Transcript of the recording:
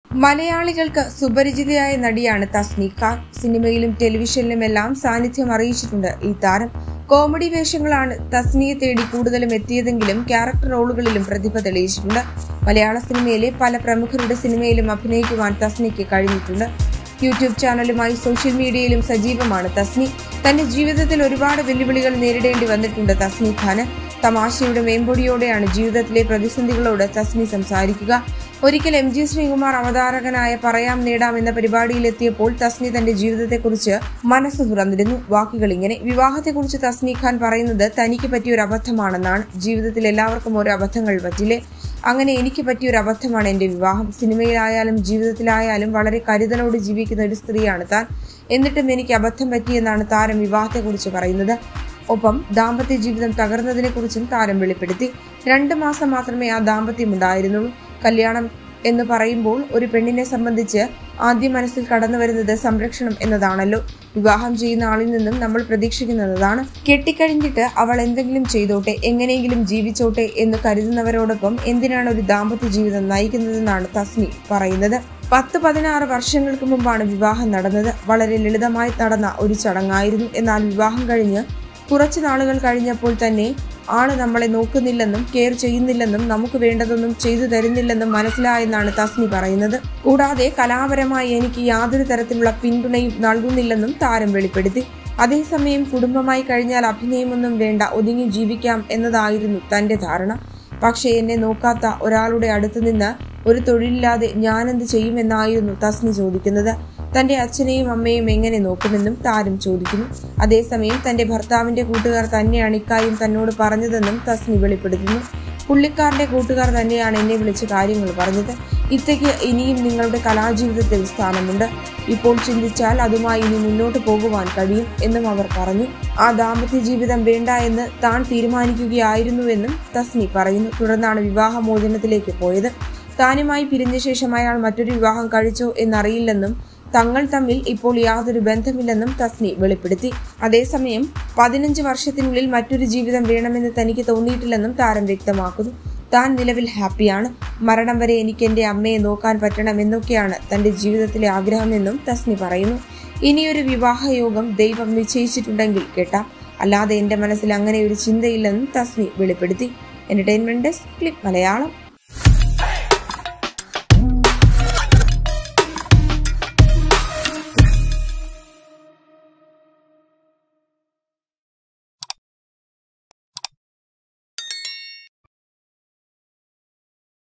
മലയാളികൾക്ക് സുപരിചിതയായ നടിയാണ് തസ്നി ഖാൻ സിനിമയിലും ടെലിവിഷനിലുമെല്ലാം സാന്നിധ്യം അറിയിച്ചിട്ടുണ്ട് ഈ താരം കോമഡി വേഷങ്ങളാണ് തസ്നിയെ തേടി കൂടുതലും എത്തിയതെങ്കിലും ക്യാരക്ടർ റോളുകളിലും പ്രതിഭ തെളിയിച്ചിട്ടുണ്ട് മലയാള സിനിമയിലെ പല പ്രമുഖരുടെ സിനിമയിലും അഭിനയിക്കുവാൻ തസ്നിക്ക് കഴിഞ്ഞിട്ടുണ്ട് യൂട്യൂബ് ചാനലുമായി സോഷ്യൽ മീഡിയയിലും സജീവമാണ് തസ്നി തന്റെ ജീവിതത്തിൽ ഒരുപാട് വെല്ലുവിളികൾ നേരിടേണ്ടി വന്നിട്ടുണ്ട് തസ്നി ഖാന് തമാശയുടെ മേമ്പൊടിയോടെയാണ് ജീവിതത്തിലെ പ്രതിസന്ധികളോട് തസ്നി സംസാരിക്കുക ഒരിക്കൽ എം ജി ശ്രീകുമാർ അവതാരകനായ പറയാം നേടാം എന്ന പരിപാടിയിലെത്തിയപ്പോൾ തസ്നി തന്റെ ജീവിതത്തെക്കുറിച്ച് മനസ്സ് തുറന്നിരുന്നു വാക്കുകൾ ഇങ്ങനെ വിവാഹത്തെക്കുറിച്ച് തസ്നി ഖാൻ പറയുന്നത് തനിക്ക് പറ്റിയ ഒരു അബദ്ധമാണെന്നാണ് ജീവിതത്തിൽ എല്ലാവർക്കും ഓരോ അബദ്ധങ്ങൾ പറ്റില്ലേ അങ്ങനെ എനിക്ക് പറ്റിയ ഒരു അബദ്ധമാണ് എന്റെ വിവാഹം സിനിമയിലായാലും ജീവിതത്തിലായാലും വളരെ കരുതലോട് ജീവിക്കുന്ന ഒരു സ്ത്രീയാണ് താൻ എന്നിട്ടും എനിക്ക് അബദ്ധം പറ്റിയെന്നാണ് താരം വിവാഹത്തെക്കുറിച്ച് പറയുന്നത് ഒപ്പം ദാമ്പത്യ ജീവിതം തകർന്നതിനെക്കുറിച്ചും താരം വെളിപ്പെടുത്തി രണ്ട് മാസം മാത്രമേ ആ ദാമ്പത്യം ഉണ്ടായിരുന്നുള്ളൂ കല്യാണം എന്ന് പറയുമ്പോൾ ഒരു പെണ്ണിനെ സംബന്ധിച്ച് ആദ്യം മനസ്സിൽ കടന്നു വരുന്നത് സംരക്ഷണം എന്നതാണല്ലോ വിവാഹം ചെയ്യുന്ന ആളിൽ നിന്നും നമ്മൾ പ്രതീക്ഷിക്കുന്നതാണ് കെട്ടിക്കഴിഞ്ഞിട്ട് അവൾ എന്തെങ്കിലും ചെയ്തോട്ടെ എങ്ങനെയെങ്കിലും ജീവിച്ചോട്ടെ എന്ന് കരുതുന്നവരോടൊപ്പം എന്തിനാണ് ഒരു ദാമ്പത്യ ജീവിതം നയിക്കുന്നതെന്നാണ് തസ്നി പറയുന്നത് പത്ത് പതിനാറ് വർഷങ്ങൾക്ക് മുമ്പാണ് വിവാഹം നടന്നത് വളരെ ലളിതമായി നടന്ന ഒരു ചടങ്ങായിരുന്നു എന്നാൽ വിവാഹം കഴിഞ്ഞ് കുറച്ചു നാളുകൾ കഴിഞ്ഞപ്പോൾ തന്നെ ആള് നമ്മളെ നോക്കുന്നില്ലെന്നും കെയർ ചെയ്യുന്നില്ലെന്നും നമുക്ക് വേണ്ടതൊന്നും ചെയ്തു തരുന്നില്ലെന്നും മനസ്സിലായെന്നാണ് തസ്നി പറയുന്നത് കൂടാതെ കലാപരമായി എനിക്ക് യാതൊരു തരത്തിലുള്ള പിന്തുണയും നൽകുന്നില്ലെന്നും താരം വെളിപ്പെടുത്തി അതേസമയം കുടുംബമായി കഴിഞ്ഞാൽ അഭിനയമൊന്നും വേണ്ട ഒതുങ്ങി ജീവിക്കാം എന്നതായിരുന്നു തന്റെ ധാരണ പക്ഷേ എന്നെ നോക്കാത്ത ഒരാളുടെ അടുത്ത് നിന്ന് ഒരു തൊഴിലില്ലാതെ ഞാനെന്ത് ചെയ്യുമെന്നായിരുന്നു തസ്നി ചോദിക്കുന്നത് തന്റെ അച്ഛനെയും അമ്മയും എങ്ങനെ നോക്കുമെന്നും താരം ചോദിക്കുന്നു അതേസമയം തന്റെ ഭർത്താവിന്റെ കൂട്ടുകാർ തന്നെയാണ് ഇക്കാര്യം തന്നോട് പറഞ്ഞതെന്നും തസ്നി വെളിപ്പെടുത്തുന്നു പുള്ളിക്കാരന്റെ കൂട്ടുകാർ തന്നെയാണ് എന്നെ വിളിച്ച് കാര്യങ്ങൾ പറഞ്ഞത് ഇത്തയ്ക്ക് ഇനിയും നിങ്ങളുടെ കലാജീവിതത്തിൽ സ്ഥാനമുണ്ട് ഇപ്പോൾ ചിന്തിച്ചാൽ അതുമായി ഇനി മുന്നോട്ട് പോകുവാൻ കഴിയും എന്നും അവർ പറഞ്ഞു ആ ദാമ്പത്യ ജീവിതം വേണ്ട എന്ന് താൻ തീരുമാനിക്കുകയായിരുന്നുവെന്നും തസ്നി പറയുന്നു തുടർന്നാണ് വിവാഹമോചനത്തിലേക്ക് പോയത് താനുമായി പിരിഞ്ഞ ശേഷം അയാൾ മറ്റൊരു വിവാഹം കഴിച്ചോ എന്നറിയില്ലെന്നും തങ്ങൾ തമ്മിൽ ഇപ്പോൾ യാതൊരു ബന്ധമില്ലെന്നും തസ്നി വെളിപ്പെടുത്തി അതേസമയം പതിനഞ്ച് വർഷത്തിനുള്ളിൽ മറ്റൊരു ജീവിതം വേണമെന്ന് തനിക്ക് തോന്നിയിട്ടില്ലെന്നും താരം വ്യക്തമാക്കുന്നു താൻ നിലവിൽ ഹാപ്പിയാണ് മരണം വരെ എനിക്ക് എൻ്റെ അമ്മയെ നോക്കാൻ പറ്റണമെന്നൊക്കെയാണ് തന്റെ ജീവിതത്തിലെ ആഗ്രഹമെന്നും തസ്നി പറയുന്നു ഇനിയൊരു വിവാഹയോഗം ദൈവം നിശ്ചയിച്ചിട്ടുണ്ടെങ്കിൽ കേട്ടാം അല്ലാതെ എൻ്റെ മനസ്സിൽ അങ്ങനെ ഒരു ചിന്തയില്ലെന്നും തസ്നി വെളിപ്പെടുത്തി എന്റർടൈൻമെന്റ് ഡെസ്ക് ക്ലിപ്പ് മലയാളം